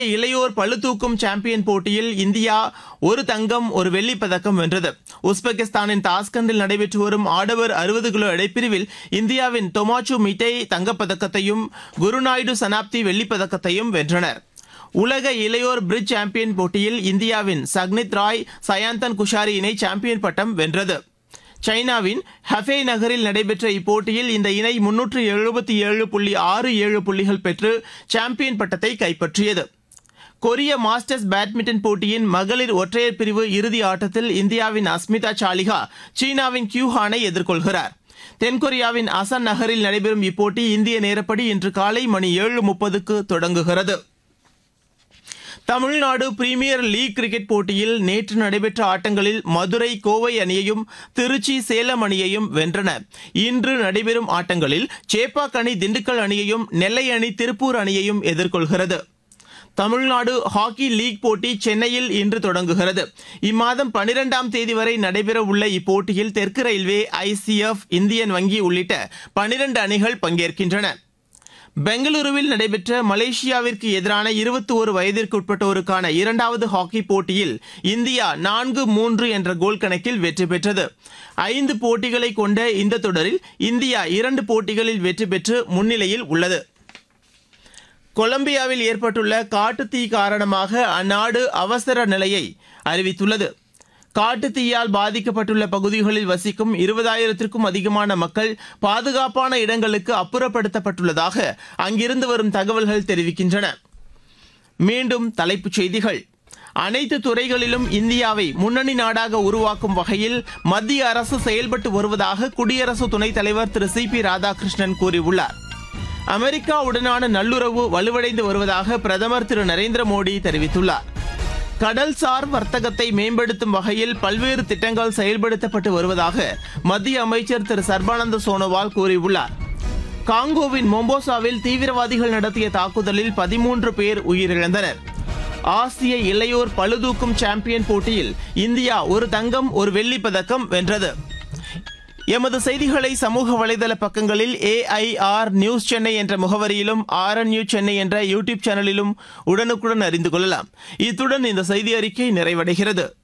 இளையோர் பளுதூக்கும் சாம்பியன் போட்டியில் இந்தியா ஒரு தங்கம் ஒரு வெள்ளிப் பதக்கம் வென்றது உஸ்பெகிஸ்தானின் தாஸ்கண்டில் நடைபெற்று வரும் ஆடவர் அறுபது கிலோ எடைப்பிரிவில் இந்தியாவின் தொமாச்சு மிட்டை தங்கப்பதக்கத்தையும் குருநாயுடு சனாப்தி வெள்ளிப் பதக்கத்தையும் வென்றனர் உலக இளையோர் பிரிட்ஜ் சாம்பியன் போட்டியில் இந்தியாவின் சக்னித் ராய் சயாந்தன் குஷாரி இணை சாம்பியன் பட்டம் வென்றது சைனாவின் ஹஃபே நகரில் நடைபெற்ற இப்போட்டியில் இந்த இணை முன்னூற்று எழுபத்தி ஏழு புள்ளி ஆறு ஏழு புள்ளிகள் பெற்று சாம்பியன் பட்டத்தை கைப்பற்றியது கொரிய மாஸ்டர்ஸ் பேட்மிண்டன் போட்டியின் மகளிர் ஒற்றையர் பிரிவு இறுதி ஆட்டத்தில் இந்தியாவின் அஸ்மிதா சாலிகா சீனாவின் கியூஹானை எதிர்கொள்கிறார் தென்கொரியாவின் அசன் நகரில் நடைபெறும் இப்போட்டி இந்திய நேரப்படி இன்று காலை மணி ஏழு முப்பதுக்கு தொடங்குகிறது தமிழ்நாடு பிரீமியர் லீக் கிரிக்கெட் போட்டியில் நேற்று நடைபெற்ற ஆட்டங்களில் மதுரை கோவை அணியையும் திருச்சி சேலம் அணியையும் வென்றன இன்று நடைபெறும் ஆட்டங்களில் சேப்பாக் அணி திண்டுக்கல் அணியையும் நெல்லை அணி திருப்பூர் அணியையும் எதிர்கொள்கிறது தமிழ்நாடு ஹாக்கி லீக் போட்டி சென்னையில் இன்று தொடங்குகிறது இம்மாதம் பனிரெண்டாம் தேதி வரை நடைபெறவுள்ள இப்போட்டியில் தெற்கு ரயில்வே ஐசிஎஃப் இந்தியன் வங்கி உள்ளிட்ட பனிரண்டு அணிகள் பங்கேற்கின்றன பெங்களூருவில் நடைபெற்ற மலேசியாவிற்கு எதிரான இருபத்தி ஒரு வயதிற்குட்பட்டோருக்கான இரண்டாவது ஹாக்கி போட்டியில் இந்தியா நான்கு மூன்று என்ற கோல் கணக்கில் வெற்றி பெற்றது ஐந்து போட்டிகளை கொண்ட இந்த தொடரில் இந்தியா இரண்டு போட்டிகளில் வெற்றி பெற்று முன்னிலையில் உள்ளது கொலம்பியாவில் ஏற்பட்டுள்ள காட்டுத்தீ காரணமாக அந்நாடு அவசர நிலையை அறிவித்துள்ளது காட்டுத்தீயால் பாதிக்கப்பட்டுள்ள பகுதிகளில் வசிக்கும் இருபதாயிரத்திற்கும் அதிகமான மக்கள் பாதுகாப்பான இடங்களுக்கு அப்புறப்படுத்தப்பட்டுள்ளதாக அங்கிருந்து வரும் தகவல்கள் தெரிவிக்கின்றன மீண்டும் தலைப்புச் செய்திகள் அனைத்து துறைகளிலும் இந்தியாவை முன்னணி நாடாக உருவாக்கும் வகையில் மத்திய அரசு செயல்பட்டு வருவதாக குடியரசு துணைத் தலைவர் திரு சி பி ராதாகிருஷ்ணன் கூறியுள்ளார் அமெரிக்காவுடனான நல்லுறவு வலுவடைந்து வருவதாக பிரதமர் திரு நரேந்திர மோடி தெரிவித்துள்ளார் கடல்சார் வர்த்தகத்தை மேம்படுத்தும் வகையில் பல்வேறு திட்டங்கள் செயல்படுத்தப்பட்டு வருவதாக மத்திய அமைச்சர் திரு சர்பானந்த சோனோவால் கூறியுள்ளார் காங்கோவின் மொம்போசாவில் தீவிரவாதிகள் நடத்திய தாக்குதலில் பதிமூன்று பேர் உயிரிழந்தனர் ஆசிய இளையோர் பளுதூக்கும் சாம்பியன் போட்டியில் இந்தியா ஒரு தங்கம் ஒரு வெள்ளிப் பதக்கம் வென்றது எமது செய்திகளை சமூக வலைதள பக்கங்களில் ஏஐஆர் நியூஸ் சென்னை என்ற முகவரியிலும் ஆர்என்யூ சென்னை என்ற யூடியூப் சேனலிலும் உடனுக்குடன் அறிந்து கொள்ளலாம் இத்துடன் இந்த செய்தி அறிக்கை நிறைவடைகிறது